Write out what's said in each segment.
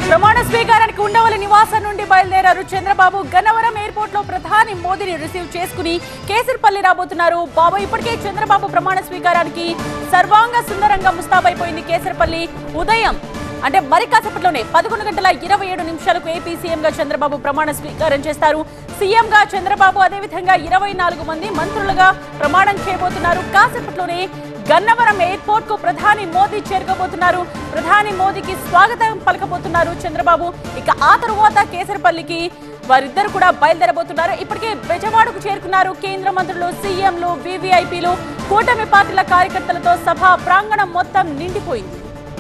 ప్రమాణ స్వీకారానికి ఉండవల్లి నివాసం నుండి బయలుదేరారు చంద్రబాబు గన్నవరం ఎయిర్పోర్ట్ లో ప్రధాని మోదీని రిసీవ్ చేసుకుని కేసరిపల్లి రాబోతున్నారు బాబు ఇప్పటికే చంద్రబాబు ప్రమాణ స్వీకారానికి సర్వాంగ సుందరంగా ముస్తాబైపోయింది కేసరిపల్లి ఉదయం అంటే మరి కాసేపట్లోనే పదకొండు గంటల ఇరవై ఏడు నిమిషాలకు ఏపీ సీఎం గా చంద్రబాబు ప్రమాణ స్వీకారం చేస్తారు సీఎం గా చంద్రబాబు అదేవిధంగా ఇరవై నాలుగు మంది మంత్రులుగా ప్రమాణం చేయబోతున్నారు కాసేపట్లోనే గన్నవరం ఎయిర్పోర్ట్ కు ప్రధాని మోదీ చేరుకోబోతున్నారు ప్రధాని మోదీకి స్వాగతం పలకబోతున్నారు చంద్రబాబు ఇక ఆ తరువాత కేసరపల్లికి వారిద్దరు కూడా బయలుదేరబోతున్నారు ఇప్పటికే బెజవాడకు చేరుకున్నారు కేంద్ర మంత్రులు సీఎంలు వివిఐపీలు కూటమి పార్టీల కార్యకర్తలతో సభ ప్రాంగణం మొత్తం నిండిపోయింది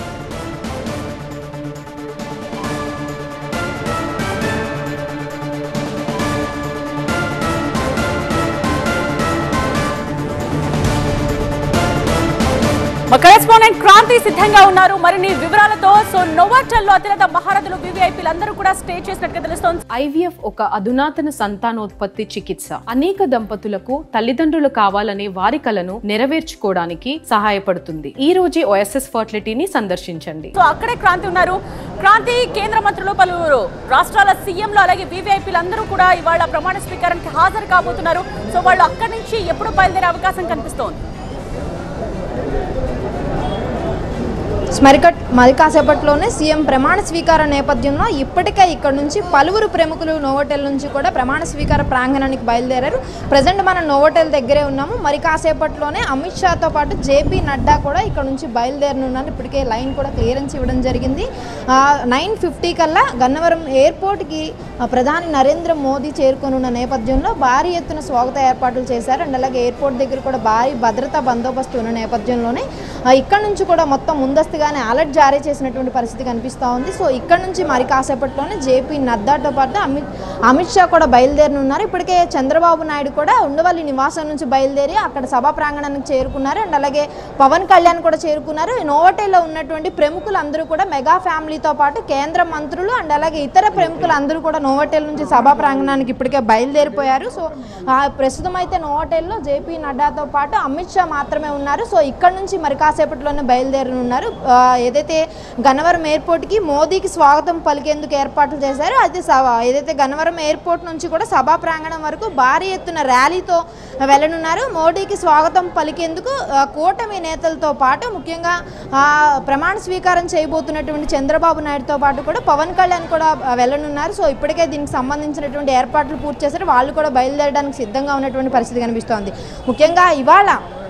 మా కరెస్పాండెంట్ క్రాంతి సిద్ధంగా ఉన్నారు మరిన్ని వివరాలతో సో నోవాటల్ లో అత్యంత మహారథులు వివిఐపీలు అందరూ కూడా స్టే చేసినట్టుగా తెలుస్తోంది ఐవీఎఫ్ ఒక అధునాతన సంతానోత్పత్తి చికిత్స అనేక దంపతులకు తల్లిదండ్రులు కావాలనే వారి కలను నెరవేర్చుకోవడానికి సహాయపడుతుంది ఈ రోజే ఓఎస్ఎస్ ఫర్టిలిటీని సందర్శించండి సో అక్కడే క్రాంతి ఉన్నారు క్రాంతి కేంద్ర మంత్రులు పలువురు రాష్ట్రాల సీఎంలు అలాగే వివిఐపీలు అందరూ కూడా ఇవాళ ప్రమాణ స్వీకారానికి హాజరు కాబోతున్నారు సో వాళ్ళు అక్కడి నుంచి ఎప్పుడు బయలుదేరే అవకాశం కనిపిస్తోంది స్మరికట్ మరి కాసేపట్లోనే సీఎం ప్రమాణ స్వీకార నేపథ్యంలో ఇప్పటికే ఇక్కడ నుంచి పలువురు ప్రముఖులు నోవోటెల్ నుంచి కూడా ప్రమాణ స్వీకార ప్రాంగణానికి బయలుదేరారు ప్రజెంట్ మనం నోవోటెల్ దగ్గరే ఉన్నాము మరి కాసేపట్లోనే అమిత్ షాతో పాటు జేపీ నడ్డా కూడా ఇక్కడ నుంచి బయలుదేరనున్నారు ఇప్పటికే లైన్ కూడా క్లియరెన్స్ ఇవ్వడం జరిగింది నైన్ ఫిఫ్టీ కల్లా గన్నవరం ఎయిర్పోర్ట్కి ఆ, ప్రధాని నరేంద్ర మోదీ చేరుకోనున్న నేపథ్యంలో భారీ ఎత్తున స్వాగత ఏర్పాట్లు చేశారు అండ్ అలాగే ఎయిర్పోర్ట్ దగ్గర కూడా భారీ భద్రతా బందోబస్తు ఉన్న నేపథ్యంలోనే ఆ, ఇక్కడ నుంచి కూడా మొత్తం ముందస్తుగానే అలర్ట్ జారీ చేసినటువంటి పరిస్థితి కనిపిస్తూ ఉంది సో ఇక్కడ నుంచి మరి కాసేపట్లోనే జేపీ నడ్డాతో పాటు అమిత్ అమిత్ షా కూడా బయలుదేరనున్నారు ఇప్పటికే చంద్రబాబు నాయుడు కూడా ఉండవల్లి నివాసం నుంచి బయలుదేరి అక్కడ సభా ప్రాంగణానికి చేరుకున్నారు అండ్ అలాగే పవన్ కళ్యాణ్ కూడా చేరుకున్నారు ఈ నోవటేలో ఉన్నటువంటి ప్రముఖులందరూ కూడా మెగా ఫ్యామిలీతో పాటు కేంద్ర మంత్రులు అండ్ అలాగే ఇతర ప్రముఖులు అందరూ కూడా నోవటేల్ నుంచి సభా ప్రాంగణానికి ఇప్పటికే బయలుదేరిపోయారు సో ఆ, ప్రస్తుతం అయితే నోవటేల్లో జేపీ నడ్డాతో పాటు అమిత్ షా మాత్రమే ఉన్నారు సో ఇక్కడ నుంచి మరి కాసేపట్లోనే బయలుదేరనున్నారు ఆ, ఏదైతే గన్నవరం ఎయిర్పోర్ట్కి మోదీకి స్వాగతం పలికేందుకు ఏర్పాట్లు చేశారో అది సభ- ఏదైతే గన్నవరం ఎయిర్పోర్ట్ నుంచి కూడా సభా ప్రాంగణం వరకు భారీ ఎత్తున ర్యాలీతో వెళ్ళనున్నారు మోడీకి స్వాగతం పలికేందుకు ఆ, కూటమి నేతలతో పాటు ముఖ్యంగా ఆ, ప్రమాణ స్వీకారం చేయబోతున్నటువంటి చంద్రబాబు నాయుడుతో పాటు కూడా పవన్ కళ్యాణ్ కూడా ఆ, వెళ్ళనున్నారు సో ఇప్పటికే దీనికి సంబంధించినటువంటి ఏర్పాట్లు పూర్తి చేశారు వాళ్ళు కూడా బయలుదేరడానికి సిద్ధంగా ఉన్నటువంటి పరిస్థితి కనిపిస్తోంది ముఖ్యంగా ఇవాళ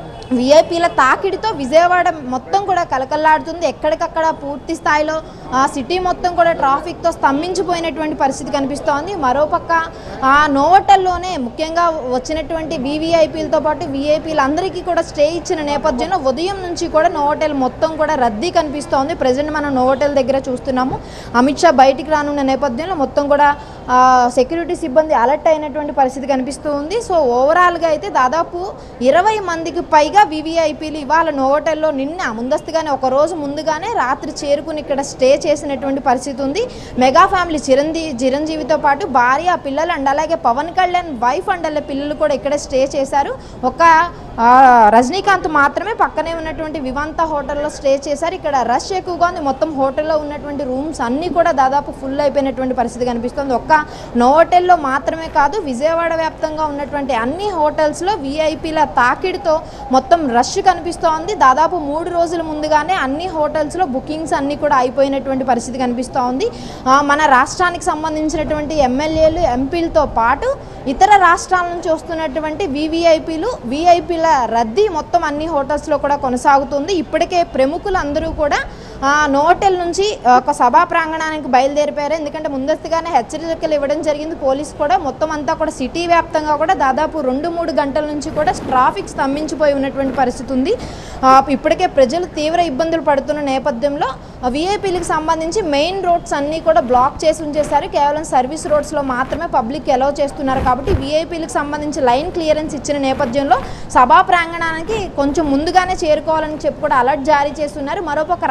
విఐపీల తాకిడితో విజయవాడ మొత్తం కూడా కలకల్లాడుతుంది ఎక్కడికక్కడ పూర్తి స్థాయిలో ఆ సిటీ మొత్తం కూడా ట్రాఫిక్తో స్తంభించిపోయినటువంటి పరిస్థితి కనిపిస్తోంది మరోపక్క ఆ నోవటల్లోనే ముఖ్యంగా వచ్చినటువంటి వివిఐపీలతో పాటు విఐపీలు అందరికీ కూడా స్టే ఇచ్చిన నేపథ్యంలో ఉదయం నుంచి కూడా నోవటెల్ మొత్తం కూడా రద్దీ కనిపిస్తోంది ప్రజెంట్ మనం నోవటెల్ దగ్గర చూస్తున్నాము అమిత్ షా బయటికి రానున్న నేపథ్యంలో మొత్తం కూడా ఆ, సెక్యూరిటీ సిబ్బంది అలర్ట్ అయినటువంటి పరిస్థితి కనిపిస్తూ ఉంది సో ఓవరాల్గా అయితే దాదాపు ఇరవై మందికి పైగా వివిఐపీలు ఇవాళ నోవోటెల్లో నిన్న ముందస్తుగానే ఒక రోజు ముందుగానే రాత్రి చేరుకుని ఇక్కడ స్టే చేసినటువంటి పరిస్థితి ఉంది మెగా ఫ్యామిలీ చిరంజీవి చిరంజీవితో పాటు భార్య పిల్లలు అండ్ అలాగే పవన్ కళ్యాణ్ వైఫ్ అండ్ అలాగే పిల్లలు కూడా ఇక్కడే స్టే చేశారు ఒక ఆ, రజనీకాంత్ మాత్రమే పక్కనే ఉన్నటువంటి వివాంత హోటల్లో స్టే చేశారు ఇక్కడ రష్ ఎక్కువగా ఉంది మొత్తం హోటల్లో ఉన్నటువంటి రూమ్స్ అన్నీ కూడా దాదాపు ఫుల్ అయిపోయినటువంటి పరిస్థితి కనిపిస్తుంది ఒక్క నోవోటెల్లో మాత్రమే కాదు విజయవాడ వ్యాప్తంగా ఉన్నటువంటి అన్ని హోటల్స్లో విఐపీల తాకిడితో మొత్తం రష్ కనిపిస్తోంది దాదాపు మూడు రోజుల ముందుగానే అన్ని హోటల్స్లో బుకింగ్స్ అన్నీ కూడా అయిపోయినటువంటి పరిస్థితి కనిపిస్తోంది ఆ, మన రాష్ట్రానికి సంబంధించినటువంటి ఎమ్మెల్యేలు ఎంపీలతో పాటు ఇతర రాష్ట్రాల నుంచి వస్తున్నటువంటి వివిఐపీలు విఐపీల రద్దీ మొత్తం అన్ని హోటల్స్లో కూడా కొనసాగుతుంది ఇప్పటికే ప్రముఖులందరూ కూడా ఆ, నోటెల్ నుంచి ఒక సభా ప్రాంగణానికి బయలుదేరిపోయారు ఎందుకంటే ముందస్తుగానే హెచ్చరికలు ఇవ్వడం జరిగింది పోలీస్ కూడా మొత్తం అంతా కూడా సిటీ వ్యాప్తంగా కూడా దాదాపు రెండు మూడు గంటల నుంచి కూడా ట్రాఫిక్ స్తంభించిపోయి ఉన్నటువంటి పరిస్థితి ఉంది ఆ, ఇప్పటికే ప్రజలు తీవ్ర ఇబ్బందులు పడుతున్న నేపథ్యంలో విఐపీలకు సంబంధించి మెయిన్ రోడ్స్ అన్నీ కూడా బ్లాక్ చేసి ఉంచేశారు కేవలం సర్వీస్ రోడ్స్లో మాత్రమే పబ్లిక్ ఎలవ్ చేస్తున్నారు కాబట్టి విఐపీలకు సంబంధించి లైన్ క్లియరెన్స్ ఇచ్చిన నేపథ్యంలో సభా ప్రాంగణానికి కొంచెం ముందుగానే చేరుకోవాలని చెప్పి కూడా అలర్ట్ జారీ చేస్తున్నారు మరోపక్క రాష్ట్ర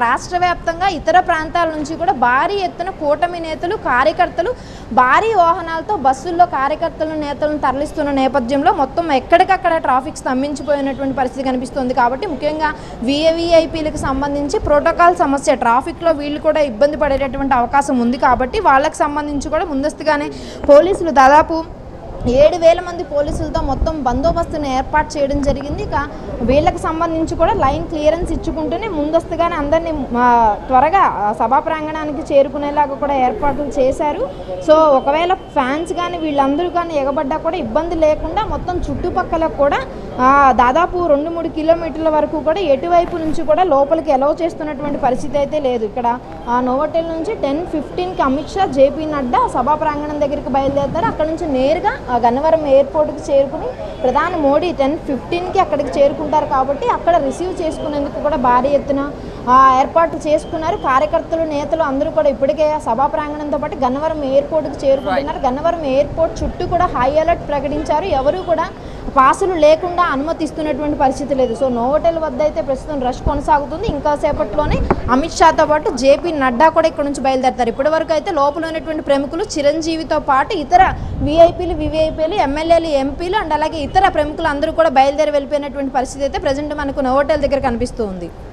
వ్యాప్తంగా ఇతర ప్రాంతాల నుంచి కూడా భారీ ఎత్తున కూటమి నేతలు కార్యకర్తలు భారీ వాహనాలతో బస్సుల్లో కార్యకర్తలు నేతలను తరలిస్తున్న నేపథ్యంలో మొత్తం ఎక్కడికక్కడ ట్రాఫిక్ స్తంభించిపోయినటువంటి పరిస్థితి కనిపిస్తుంది కాబట్టి ముఖ్యంగా విఐవిఐపీలకు సంబంధించి ప్రోటోకాల్ సమస్య ట్రాఫిక్లో వీళ్ళు కూడా ఇబ్బంది పడేటటువంటి అవకాశం ఉంది కాబట్టి వాళ్ళకి సంబంధించి కూడా ముందస్తుగానే పోలీసులు దాదాపు ఏడు వేల మంది పోలీసులతో మొత్తం బందోబస్తును ఏర్పాటు చేయడం జరిగింది ఇక వీళ్ళకి సంబంధించి కూడా లైన్ క్లియరెన్స్ ఇచ్చుకుంటూనే ముందస్తుగానే అందరినీ ఆ, త్వరగా ఆ, సభా ప్రాంగణానికి చేరుకునేలాగా కూడా ఏర్పాట్లు చేశారు సో ఒకవేళ ఫ్యాన్స్ కానీ వీళ్ళందరూ కానీ ఎగబడ్డా కూడా ఇబ్బంది లేకుండా మొత్తం చుట్టుపక్కల కూడా ఆ, దాదాపు రెండు మూడు కిలోమీటర్ల వరకు కూడా ఎటువైపు నుంచి కూడా లోపలికి ఎలవ చేస్తున్నటువంటి పరిస్థితి అయితే లేదు ఇక్కడ ఆ, నోవోటెల్ నుంచి టెన్ ఫిఫ్టీన్కి అమిత్ షా జేపీ నడ్డా సభా ప్రాంగణం దగ్గరికి బయలుదేరుతారు అక్కడ నుంచి నేరుగా ఆ, గన్నవరం ఎయిర్పోర్ట్కి చేరుకుని ప్రధాని మోడీ టెన్ ఫిఫ్టీన్కి అక్కడికి చేరుకుంటారు కాబట్టి అక్కడ రిసీవ్ చేసుకునేందుకు కూడా భారీ ఎత్తున ఆ, ఏర్పాట్లు చేసుకున్నారు కార్యకర్తలు నేతలు అందరూ కూడా ఇప్పటికే ఆ సభా ప్రాంగణంతో పాటు గన్నవరం ఎయిర్పోర్ట్కి చేరుకుంటున్నారు గన్నవరం ఎయిర్పోర్ట్ చుట్టూ కూడా హై అలర్ట్ ప్రకటించారు ఎవరు కూడా పాసులు లేకుండా అనుమతిస్తున్నటువంటి పరిస్థితి లేదు సో నోవోటెల్ వద్ద అయితే ప్రస్తుతం రష్ కొనసాగుతుంది ఇంకా సేపట్లోనే అమిత్ షాతో పాటు జేపీ నడ్డా కూడా ఇక్కడ నుంచి బయలుదేరతారు ఇప్పటి వరకు అయితే లోపల ఉన్నటువంటి ప్రముఖులు చిరంజీవితో పాటు ఇతర విఐపీలు వివిఐపీలు ఎమ్మెల్యేలు ఎంపీలు అండ్ అలాగే ఇతర ప్రముఖులు అందరూ కూడా బయలుదేరి వెళ్ళిపోయినటువంటి పరిస్థితి అయితే ప్రజెంట్ మనకు నోవోటెల్ దగ్గర కనిపిస్తూ ఉంది